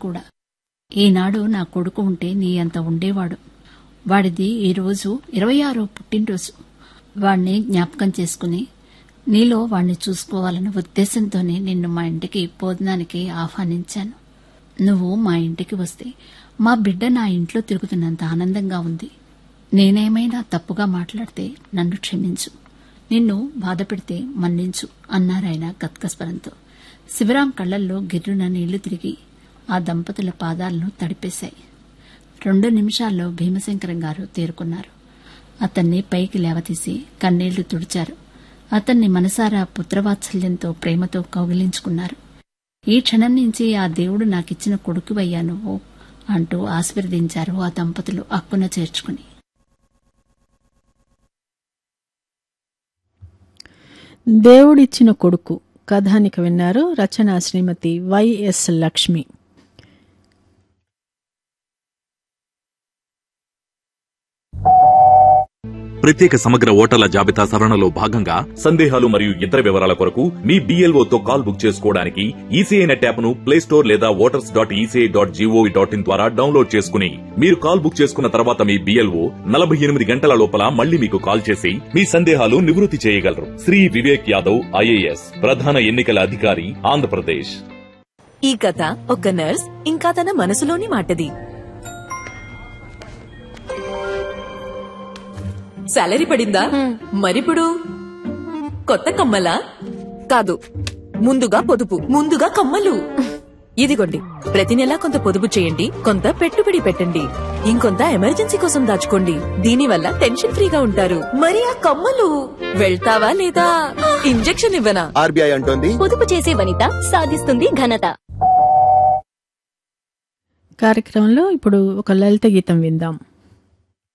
కూడా ఈనాడు నా కొడుకు ఉంటే నీ అంత ఉండేవాడు వాడిది ఈరోజు ఇరవై ఆరో పుట్టినరోజు వాడిని జ్ఞాపకం చేసుకుని నీలో వాణ్ణి చూసుకోవాలన్న ఉద్దేశంతోనే నిన్ను మా ఇంటికి భోజనానికి ఆహ్వానించాను నువ్వు మా ఇంటికి వస్తే మా బిడ్డ నా ఇంట్లో తిరుగుతున్నంత ఆనందంగా ఉంది నేనేమైనా తప్పుగా మాట్లాడితే నన్ను క్షమించు నిన్ను బాధ పెడితే మన్నించు అన్నారాయన గత్కస్వరంతో శివరాం కళ్ళల్లో గిర్రున నీళ్లు తిరిగి ఆ దంపతుల పాదాలను తడిపేశాయి రెండు నిమిషాల్లో భీమశంకరం గారు తేరుకున్నారు అతన్ని పైకి లేవతీసి కన్నీళ్లు తుడిచారు అతన్ని మనసారా పుత్రవాత్సల్యంతో ప్రేమతో కౌగిలించుకున్నారు ఈ క్షణం నుంచి ఆ దేవుడు నాకిచ్చిన కొడుకువయ్యా నువ్వు అంటూ ఆశీర్వదించారు ఆ దంపతులు అక్కున చేర్చుకుని దేవుడిచ్చిన కొడుకు కథానిక విన్నారు రచన శ్రీమతి వైఎస్ లక్ష్మి ప్రత్యేక సమగ్ర ఓటర్ల జాబితా సవరణలో భాగంగా సందేహాలు మరియు ఇతర వివరాల కొరకు మీ BLO తో కాల్ బుక్ చేసుకోవడానికి ఈసీఐ నెట్ యాప్ ను ప్లే స్టోర్ లేదా voters dot ECI dot GOV dot in ద్వారా డౌన్లోడ్ చేసుకుని మీరు కాల్ బుక్ చేసుకున్న తర్వాత మీ బిఎల్ఓ నలభై ఎనిమిది గంటల లోపల మళ్ళీ మీకు కాల్ చేసి మీ సందేహాలు నివృత్తి చేయగలరు శ్రీ వివేక్ యాదవ్ ఐఏఎస్ ప్రధాన ఎన్నికల అధికారి ఆంధ్రప్రదేశ్ ఈ కథ ఒక నర్స్ ఇంకా తన మనసులోని మాటది సాలరీ పడిందా మరిప్పుడు కొత్త కమ్మలా కాదు ముందుగా పొదుపు ముందుగా కమ్మలు ఇదిగోండి ప్రతి నెలా కొంత పొదుపు చేయండి కొంత పెట్టుబడి పెట్టండి ఇంకొంత ఎమర్జెన్సీ కోసం దాచుకోండి దీనివల్ల టెన్షన్ ఫ్రీగా ఉంటారు మరి ఆ కమ్మలు వెళ్తావా లేదా ఇంజెక్షన్ ఇవ్వనా ఆర్బీఐ అంటోంది పొదుపు చేసే వనిత సాధిస్తుంది ఘనత కార్యక్రమంలో ఇప్పుడు ఒక లలిత గీతం విందాం